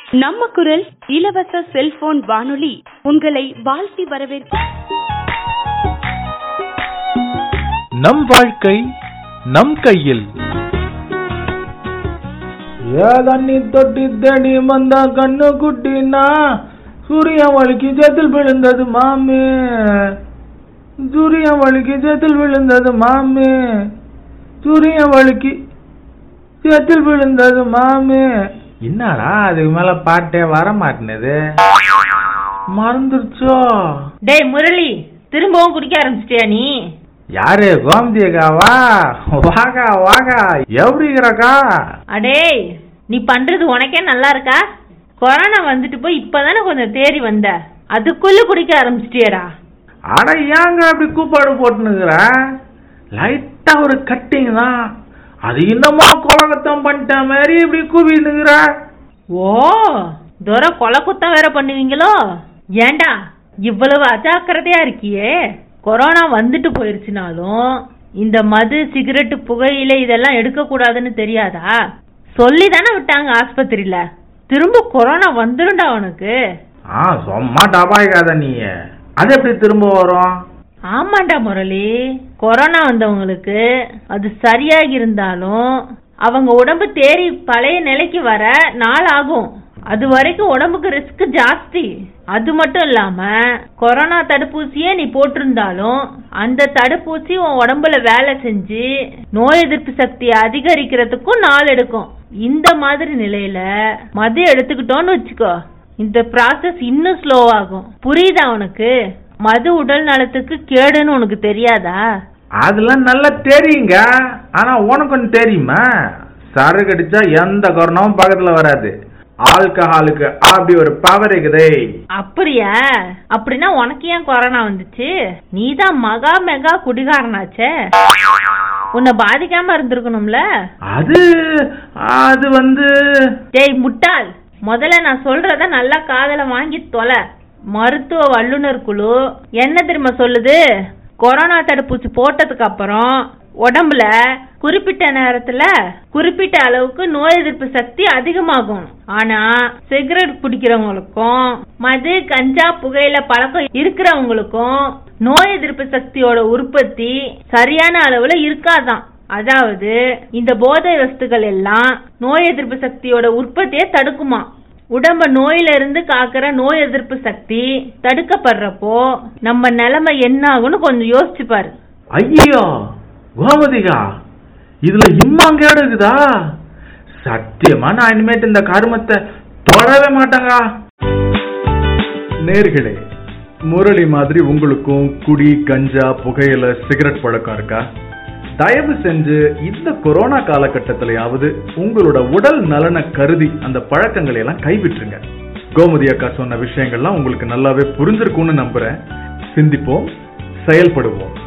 நம்ம குரல் இலவச செல்போன் வானொலி உங்களை வாழ்த்தி வரவேற்க நம் வாழ்க்கை நம் கையில் ஏதண்ணி தொட்டி தேடி வந்த கண்ணு குட்டினா சூரியன் வலிக்கு சேத்தில் விழுந்தது மாமி சூரியன் வலிக்கு சேத்தில் விழுந்தது மாமி சூரியன் வலிக்கு சேத்தில் விழுந்தது மாமி என்னடா அதுக்கு மேல பாட்டே வர மாட்டேனுது மறந்துருச்சோ டேய் முரளி திரும்பவும் குடிக்க ஆரம்பிச்சிட்டியா நீ யாரு கோமதியக்காவா வாகா வாகா எப்படி இருக்கிறக்கா அடேய் நீ பண்றது உனக்கே நல்லா இருக்கா கொரோனா வந்துட்டு போய் இப்பதானே கொஞ்சம் தேறி வந்த அதுக்குள்ள குடிக்க ஆரம்பிச்சிட்டியடா அட ஏங்க அப்படி கூப்பாடு போட்டுனுக்குற லைட்டா ஒரு கட்டிங் தான் அது இன்னமா குலகத்தம் பண்ணிட்ட மாதிரி இப்படி கூவினுக்குற ஓ துரை கொலை குத்தம் வேற பண்ணுவீங்களோ ஏன்டா இவ்வளவு அஜாக்கிரதையா இருக்கியே கொரோனா வந்துட்டு போயிருச்சுனாலும் இந்த மது சிகரெட் புகையிலை இதெல்லாம் எடுக்க கூடாதுன்னு தெரியாதா சொல்லி தானே விட்டாங்க ஆஸ்பத்திரியில திரும்ப கொரோனா வந்துரும்டா உனக்கு ஆ சும்மா டபாய்க்காத நீ அது எப்படி திரும்ப வரும் ஆமாண்டா முரளி கொரோனா வந்தவங்களுக்கு அது சரியாகி இருந்தாலும் அவங்க உடம்பு தேறி பழைய நிலைக்கு வர நாள் ஆகும் அது வரைக்கும் உடம்புக்கு ரிஸ்க் ஜாஸ்தி அது மட்டும் இல்லாம கொரோனா தடுப்பூசியே நீ போட்டிருந்தாலும் அந்த தடுப்பூசி உன் உடம்புல வேலை செஞ்சு நோய் எதிர்ப்பு சக்தியை அதிகரிக்கிறதுக்கும் நாள் எடுக்கும் இந்த மாதிரி நிலையில மது எடுத்துக்கிட்டோன்னு வச்சுக்கோ இந்த ப்ராசஸ் இன்னும் ஸ்லோ ஆகும் புரியுதா உனக்கு மது உடல் நலத்துக்கு கேடுன்னு உனக்கு தெரியாதா அதெல்லாம் நல்லா தெரியுங்க ஆனா உனக்கு ஒன்று தெரியுமா சரக்கு அடிச்சா எந்த கொரோனாவும் பக்கத்துல வராது ஆல்கஹாலுக்கு அப்படி ஒரு பவர் இருக்குதே அப்படியா அப்படின்னா உனக்கு ஏன் கொரோனா வந்துச்சு நீதான் மகா மெகா குடிகாரனாச்சே உன்னை பாதிக்காம இருந்திருக்கணும்ல அது அது வந்து டேய் முட்டாள் முதல்ல நான் சொல்றத நல்லா காதல வாங்கி தொலை மருத்துவ வல்லுநர் குழு என்ன தெரியுமா சொல்லுது கொரோனா தடுப்பூசி போட்டதுக்கு அப்புறம் உடம்புல குறிப்பிட்ட நேரத்துல குறிப்பிட்ட அளவுக்கு நோய் எதிர்ப்பு சக்தி அதிகமாகும் ஆனா சிகரெட் குடிக்கிறவங்களுக்கும் மது கஞ்சா புகையில பழக்கம் இருக்கிறவங்களுக்கும் நோய் எதிர்ப்பு சக்தியோட உற்பத்தி சரியான அளவுல இருக்காதான் அதாவது இந்த போதை வஸ்துகள் எல்லாம் நோய் எதிர்ப்பு சக்தியோட உற்பத்தியை தடுக்குமா உடம்ப நோயில இருந்து காக்கிற நோய் எதிர்ப்பு சக்தி தடுக்கப்படுறப்போ நம்ம நிலைமை என்ன ஆகும்னு கொஞ்சம் யோசிச்சு பாரு ஐயோ கோமதிகா இதுல இம்மாங்கேடு இருக்குதா சத்தியமா நான் இனிமேட்டு இந்த கருமத்தை தொடவே மாட்டேங்க நேர்களே முரளி மாதிரி உங்களுக்கும் குடி கஞ்சா புகையில சிகரெட் பழக்கம் இருக்கா தயவு செஞ்சு இந்த கொரோனா காலகட்டத்திலயாவது உங்களோட உடல் நலனை கருதி அந்த பழக்கங்களை எல்லாம் கைவிட்டுருங்க கோமதி அக்கா சொன்ன விஷயங்கள்லாம் உங்களுக்கு நல்லாவே புரிஞ்சிருக்கும்னு நம்புறேன் சிந்திப்போம் செயல்படுவோம்